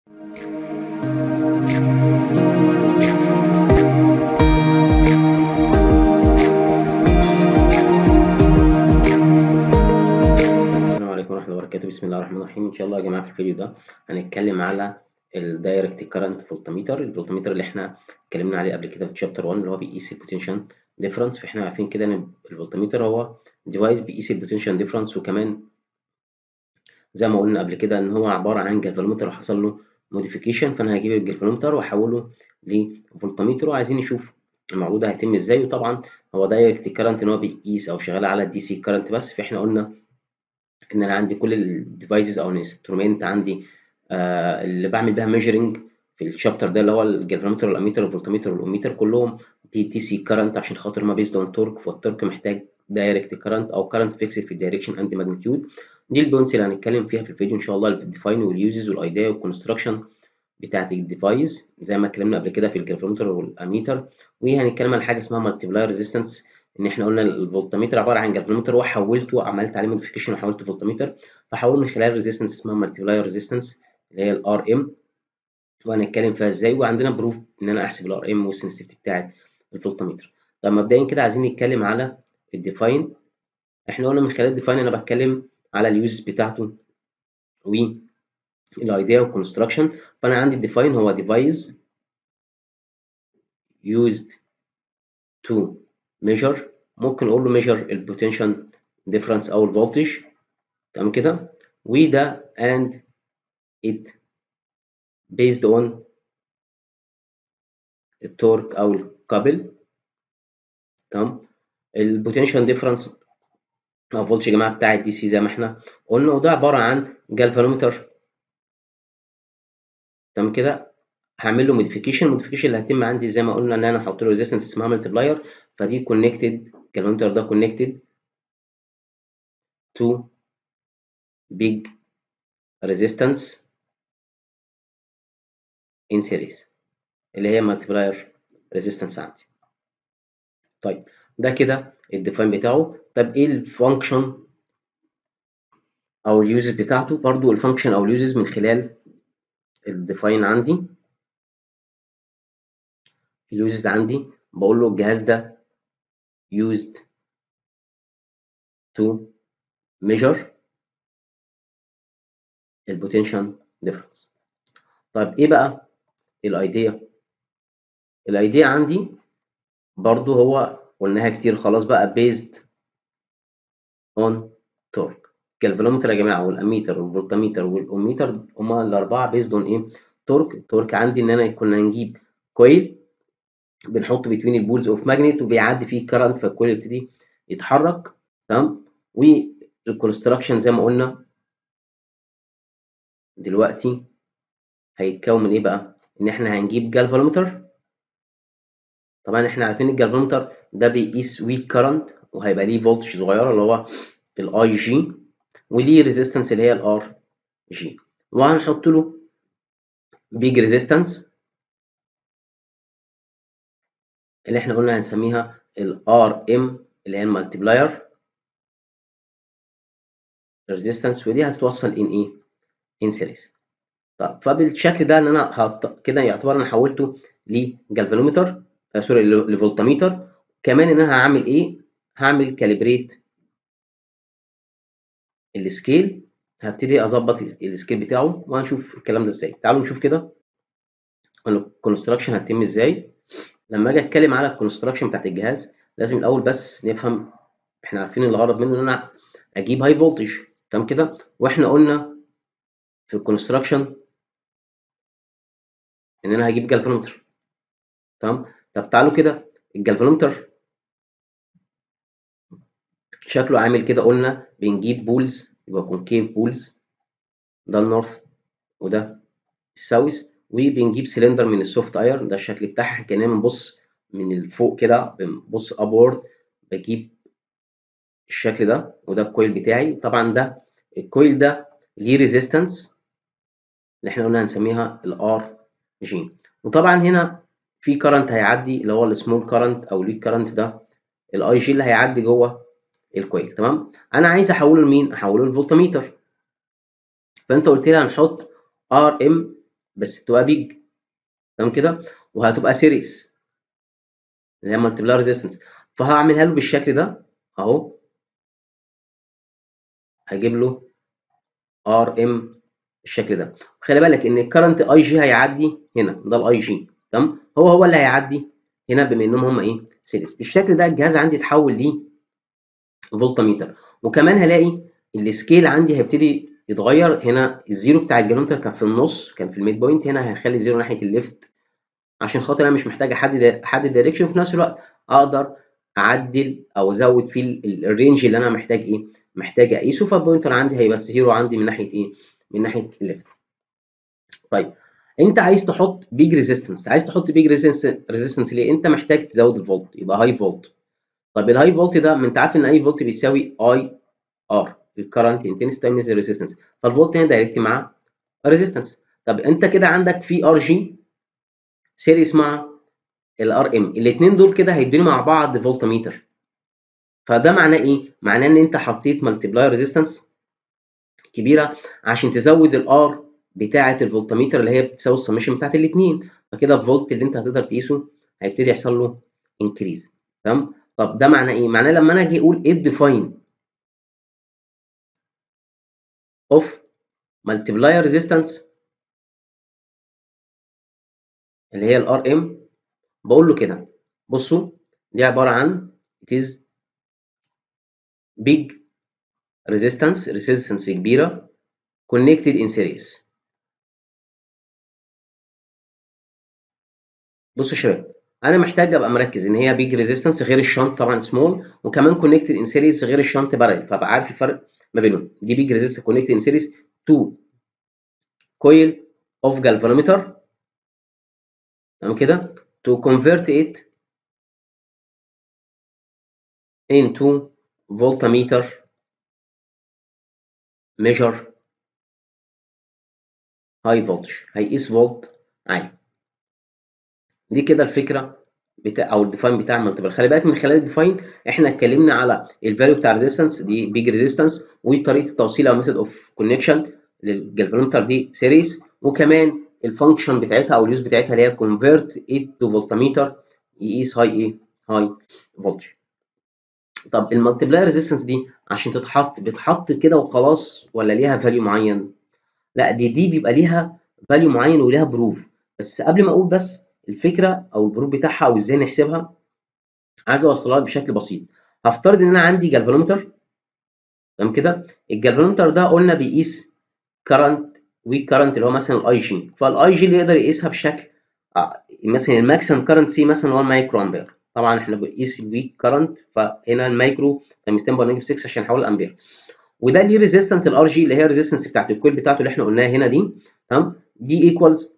السلام عليكم ورحمة الله وبركاته بسم الله الرحمن الرحيم إن شاء الله يا جماعة في الفيديو ده هنتكلم على الدايركت كارنت فولتميتر الفولتميتر اللي احنا اتكلمنا عليه قبل كده في تشابتر 1 اللي هو بيقيس البوتنشال ديفرنس فاحنا عارفين كده ان الفولتميتر هو ديفايس بيقيس البوتنشال ديفرنس وكمان زي ما قلنا قبل كده ان هو عبارة عن جلفانومتر حصل له موديفيكيشن فانا هجيب الجلفانومتر واحوله لفولتميتر وعايزين نشوف الموضوع ده هيتم ازاي وطبعا هو دايركت كارنت ان هو بيقيس او شغال على الدي سي كارنت بس فاحنا قلنا ان انا عندي كل الديفايسز او الانسترومنت عندي آه اللي بعمل بيها ميجرنج في الشابتر ده اللي هو الجلفانومتر والاميتر والفولتميتر والاوميتر كلهم بي تي سي كارنت عشان خاطر ما بيزد اون تورك فالتورك محتاج دايركت كارنت او كارنت فيكسد في الدايركشن اند ماجنتيود دي البوينتس اللي هنتكلم فيها في الفيديو ان شاء الله الديفاين واليوزز والايديا والكونستراكشن بتاعت الديفايس زي ما اتكلمنا قبل كده في الجلفانومتر والاميتر وهنتكلم على حاجه اسمها مالتيبلاير ريزيستنس ان احنا قلنا الفولتميتر عباره عن جلفانومتر وحولته وعملت عليه موديفيكيشن وحولته فولتميتر فحول من خلال ريزيستنس اسمها مالتيبلاير ريزيستنس اللي هي الار ام وهنتكلم فيها ازاي وعندنا بروف ان انا احسب الار ام والسنسيتيفيتي بتاعت الفولتميتر طب مبدئيا كده عايزين نتكلم على الديفاين احنا قلنا من خلال الديفاين انا بتكلم على اليوز بتاعته والايديا والكونستراكشن فانا عندي الديفاين هو ديفايس used to measure ممكن اقول له measure البوتنشال ديفرنس او الفولتج تمام كده وده and it based on التورك او الكابل تمام البوتنشال ديفرنس او فولتج يا جماعه بتاع الدي سي زي ما احنا قلنا وده عباره عن جالفانومتر تمام كده هعمل له موديفيكيشن الموديفيكيشن اللي هتم عندي زي ما قلنا ان انا هحط له ريزيستنس اسمها ملتبلاير فدي كونكتد الجالفانومتر ده كونكتد تو big resistance in series اللي هي multiplier resistance عندي طيب ده كده الديفاين بتاعه طب ايه الفانكشن او اليوزز بتاعته برضو الفانكشن او اليوزز من خلال الديفاين عندي اليوزز عندي بقول له الجهاز ده used to measure البوتنشال ديفرنس طيب ايه بقى الايديا الايديا عندي برضو هو قلناها كتير خلاص بقى based on torque الجلفانومتر يا جماعه والاميتر والفولتميتر والاوميتر هما الاربعه based on ايه تورك التورك عندي ان انا كنا نجيب كويل بنحطه بين البولز اوف ماجنت وبيعدي فيه كرنت فالكويل يبتدي يتحرك تمام والكونستراكشن زي ما قلنا دلوقتي هيتكون من ايه بقى ان احنا هنجيب جالفانومتر طبعا احنا عارفين الجالفانومتر ده بيقيس ويك كرنت وهيبقى ليه فولتج صغيره اللي هو الاي جي وليه ريزيستنس اللي هي الار جي وهنحط له بيج ريزيستنس اللي احنا قلنا هنسميها الار ام اللي هي المالتيبلاير ريزيستنس ودي هتتوصل ان ايه ان سيريز طب فبالشكل ده ان انا هط... كده يعتبر انا حولته لجالفانومتر آه سوري لفولتميتر كمان ان انا هعمل ايه هعمل كاليبريت السكيل هبتدي اظبط السكيل بتاعه وهنشوف الكلام ده ازاي تعالوا نشوف كده الكونستراكشن هتتم ازاي لما اجي اتكلم على الكونستراكشن بتاعت الجهاز لازم الاول بس نفهم احنا عارفين الغرض منه ان انا اجيب هاي فولتج تمام كده واحنا قلنا في الكونستراكشن ان انا هجيب جالفانومتر تمام طب تعالوا كده الجالفانومتر شكله عامل كده قلنا بنجيب بولز يبقى كونكيف بولز ده النورث وده الساوث وبنجيب سلندر من السوفت ايرون ده الشكل بتاعها كاننا بنبص من الفوق كده بنبص ابورد بجيب الشكل ده وده الكويل بتاعي طبعا ده الكويل ده ليه ريزيستنس اللي احنا قلنا هنسميها الار جي وطبعا هنا في كرنت هيعدي اللي هو السمول كرنت او ليد كرنت ده الاي جي اللي هيعدي جوه الكويل تمام انا عايز احوله لمين احوله للفولتميتر فانت قلت لي هنحط ار ام بس تبقى بيج تمام كده وهتبقى سيريس اللي هي مالتيبلاي ريزيستنس فهعملها له بالشكل ده اهو هجيب له ار ام بالشكل ده خلي بالك ان الكرنت اي جي هيعدي هنا ده الاي جي تمام هو هو اللي هيعدي هنا بما انهم هم ايه سيريس بالشكل ده الجهاز عندي اتحول ليه فولتميتر وكمان هلاقي السكيل عندي هيبتدي يتغير هنا الزيرو بتاع الجالونتر كان في النص كان في الميد بوينت هنا هخلي الزيرو ناحيه الليفت عشان خاطر انا مش محتاج احدد احدد دايركشن وفي نفس الوقت اقدر اعدل او ازود في الرينج اللي انا محتاج ايه محتاج اقيسه فالبوينتر عندي هيبقى زيرو عندي من ناحيه ايه من ناحيه الليفت طيب انت عايز تحط بيج ريزيستنس عايز تحط بيج ريزيستنس ليه انت محتاج تزود الفولت يبقى هاي فولت طب الهاي فولت ده ما انت عارف ان اي فولت بيساوي اي ار الكرنت انتنسي تايمز الريزيستنس فالفولت هنا دايركت مع الريزيستنس طب انت كده عندك في ار جي سيريس مع الار ام الاثنين دول كده هيدوني مع بعض فولتميتر فده معناه ايه معناه ان انت حطيت مالتيبلاي ريزيستنس كبيره عشان تزود الار بتاعه الفولتميتر اللي هي بتساوي السمشن بتاعه الاثنين فكده الفولت اللي انت هتقدر تقيسه هيبتدي يحصل له انكريز تمام طب ده معناه ايه معناه لما انا اجي اقول ايه الديفاين اوف multiplier resistance اللي هي الار ام بقول له كده بصوا دي عباره عن it is big resistance resistance كبيره connected in series بصوا يا شباب انا محتاج ابقى مركز ان هي بيج ريزيستنس غير الشنط طبعا سمول وكمان كونكتد ان سيريز غير الشنط بارل فابقى عارف الفرق ما بينهم دي بيج ريزيستنس كونكتد ان سيريز تو كويل اوف galvanometer تمام كده to convert it into voltmeter measure high voltage هيقيس فولت عالي دي كده الفكره بتاع او الديفاين بتاع المالتيبل خلي بالك من خلال الديفاين احنا اتكلمنا على الفاليو بتاع ريزيستنس دي بيج ريزيستنس وطريقه التوصيل او ميثود اوف كونكشن للجالفانومتر دي سيريز وكمان الفانكشن بتاعتها او اليوز بتاعتها اللي هي كونفيرت ات تو فولتميتر يقيس هاي ايه هاي فولتج طب المالتيبلاي ريزيستنس دي عشان تتحط بتحط كده وخلاص ولا ليها فاليو معين لا دي دي بيبقى ليها فاليو معين وليها بروف بس قبل ما اقول بس الفكره او البروف بتاعها او ازاي نحسبها عايز اوصلها لك بشكل بسيط هفترض ان انا عندي جالفانومتر تمام كده الجالفانومتر ده قلنا بيقيس كرنت ويك كرنت اللي هو مثلا الاي جي فالاي جي اللي يقدر يقيسها بشكل آه مثلا الماكسيمم كرنت سي مثلا 1 مايكرو امبير طبعا احنا بنقيس الويك كرنت فهنا المايكرو تايمز 10 باور 6 عشان نحول امبير وده ليه ريزيستنس الار جي اللي هي الريزيستنس بتاعت الكويل بتاعته اللي احنا قلناها هنا دي تمام دي ايكوالز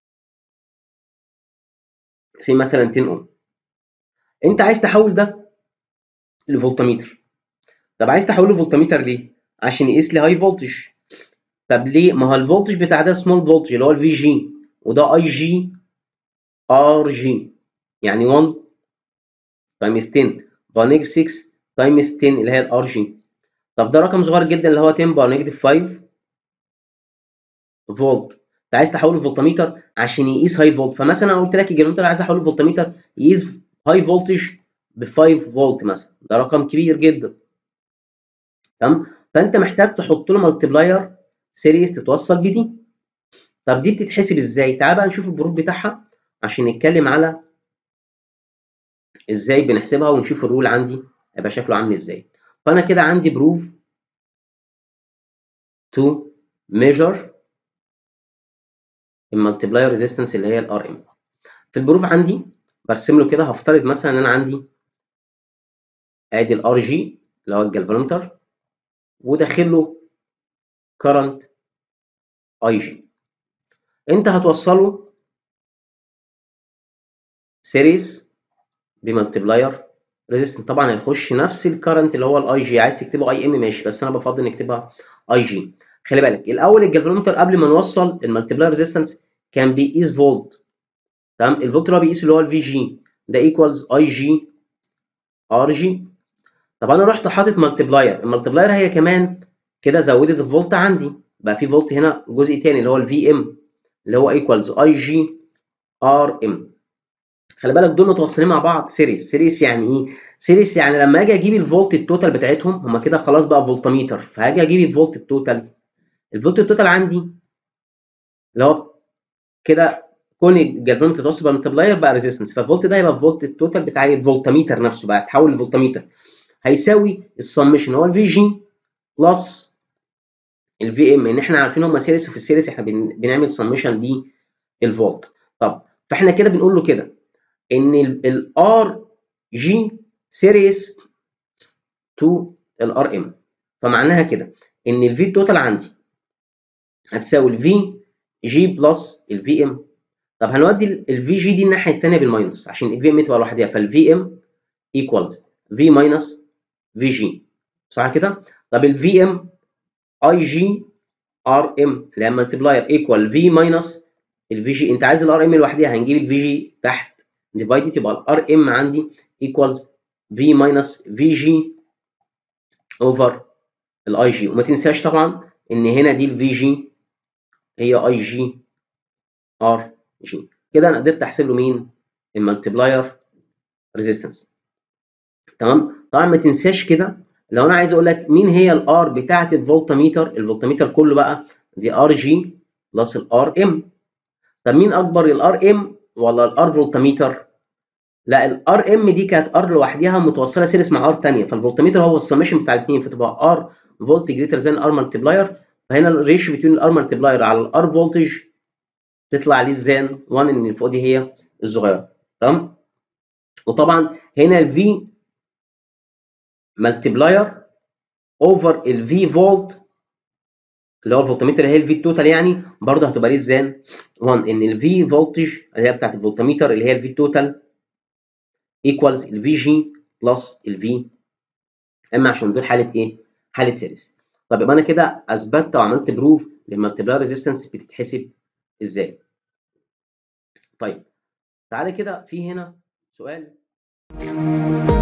سي مثلا 10 اوم انت عايز تحول ده لفولتميتر طب عايز تحوله لفولتميتر ليه عشان يقيس لي هاي فولتج طب ليه ما هو الفولتج بتاع ده سمول فولتج اللي هو الفي جي وده اي جي ار جي يعني 1 تايمز 10 باور نيجاتيف 6 تايمز 10 اللي هي الار جي طب ده رقم صغير جدا اللي هو 10 باور نيجاتيف 5 فولت انت عايز تحوله لفولتميتر عشان يقيس هاي فولت فمثلا انا قلت لك الجنريتور عايز احوله لفولتميتر يقيس هاي فولتج ب 5 فولت مثلا ده رقم كبير جدا تمام فانت محتاج تحط له مالتيبلاير سيريس تتوصل بدي طب دي بتتحسب ازاي تعال بقى نشوف البروف بتاعها عشان نتكلم على ازاي بنحسبها ونشوف الرول عندي هيبقى شكله عامل ازاي فانا كده عندي بروف تو ميجر المالتيبلاير ريزيستنس اللي هي الار ام في البروف عندي برسم له كده هفترض مثلا ان انا عندي ادي الار جي اللي هو الجالفانومتر وداخل له كرنت اي جي انت هتوصله سيريز بمالتيبلاير ريزيستنس طبعا هيخش نفس الكرنت اللي هو الاي جي عايز تكتبه اي ام ماشي بس انا بفضل نكتبها اي جي خلي بالك الاول الجالفانومتر قبل ما نوصل المالتيبلاير ريزيستنس كان بيقيس فولت تمام الفولت اللي هو بيقيس اللي هو الفي جي ده ايكوالز اي جي ار جي طب انا رحت حاطط مالتيبلاير المالتيبلاير هي كمان كده زودت الفولت عندي بقى في فولت هنا جزء تاني اللي هو الفي ام اللي هو ايكوالز اي جي ار ام خلي بالك دول متوصلين مع بعض سيريس سيريس يعني ايه سيريس يعني لما اجي اجيب الفولت التوتال بتاعتهم هما كده خلاص بقى فولتميتر فهاجي اجيب الفولت التوتال الفولت التوتال عندي اللي هو كده كون الجالفانوم متوصل بالملتبلاير بقى ريزيستنس فالفولت ده هيبقى الفولت التوتال بتاع الفولتميتر نفسه بقى اتحول لفولتميتر هيساوي السمشن هو الفي جي بلس الفي ام ان احنا عارفين هم سيريس وفي السيريس احنا بنعمل سمشن دي الفولت طب فاحنا كده بنقول له كده ان الار جي سيريس تو الار ام فمعناها كده ان الفي توتال عندي هتساوي الفي جي بلس الفي ام طب هنودي الفي جي دي الناحيه الثانيه بالماينس عشان الفي ام تبقى لوحدها فالفي ام ايكوالز في ماينس في جي صح كده طب الفي ام اي جي ار ام اللي هي ملتبلاير ايكوال في ماينس الفي جي انت عايز الار ام لوحدها هنجيب الفي جي تحت ديفايدد يبقى الار ام عندي ايكوالز في ماينس في جي اوفر الاي جي وما تنساش طبعا ان هنا دي الفي جي هي اي جي ار جي كده انا قدرت احسب له مين الملتبلاير ريزيستنس تمام طبعا ما تنساش كده لو انا عايز اقول لك مين هي الار بتاعه الفولتميتر الفولتميتر كله بقى دي ار جي بلس الار ام طب مين اكبر الار ام ولا الار فولتميتر لا الار ام دي كانت ار لوحدها متوصله سيريس مع ار ثانيه فالفولتميتر هو السمشن بتاع الاثنين فتبقى ار فولت جريتر ذان ار ملتبلاير فهنا الريشيو بين الار ملتبلاير على الار فولتج تطلع عليه الزان 1 ان اللي فوق دي هي الصغيره تمام وطبعا هنا الفي ملتبلاير اوفر الفي فولت اللي هو الفولتميتر اللي هي الفي التوتال يعني برضه هتبقى ليه الزان 1 ان الفي فولتج اللي هي بتاعت الفولتميتر اللي هي الفي التوتال ايكوالز الفي جي بلس الفي ام عشان دول حاله ايه؟ حاله سيريس طب يبقى انا كده اثبتت وعملت بروف للمالتيبلاير ريزيستنس بتتحسب ازاي؟ طيب تعالى كده في هنا سؤال